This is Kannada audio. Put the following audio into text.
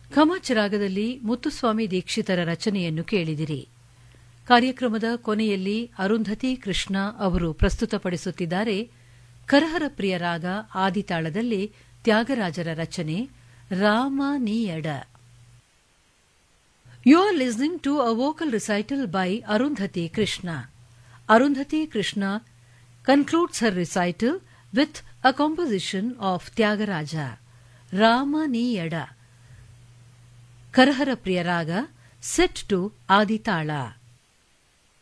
ಖಮಾಚ್ ರಾಗದಲ್ಲಿ ಮುತ್ತುಸ್ವಾಮಿ ದೀಕ್ಷಿತರ ರಚನೆಯನ್ನು ಕೇಳಿದಿರಿ ಕಾರ್ಯಕ್ರಮದ ಕೊನೆಯಲ್ಲಿ ಅರುಂಧತಿ ಕೃಷ್ಣ ಅವರು ಪ್ರಸ್ತುತಪಡಿಸುತ್ತಿದ್ದಾರೆ ಕರಹರ ಪ್ರಿಯ ರಾಗ ಆದಿತಾಳದಲ್ಲಿ ತ್ಯಾಗರಾಜರ ರಚನೆ Rama Neeyeda you are listening to a vocal recital by Arundhati Krishna Arundhati Krishna concludes her recital with a composition of Tyagaraja Rama Neeyeda Kharahara Priya raga set to ಆದಿತಾಳ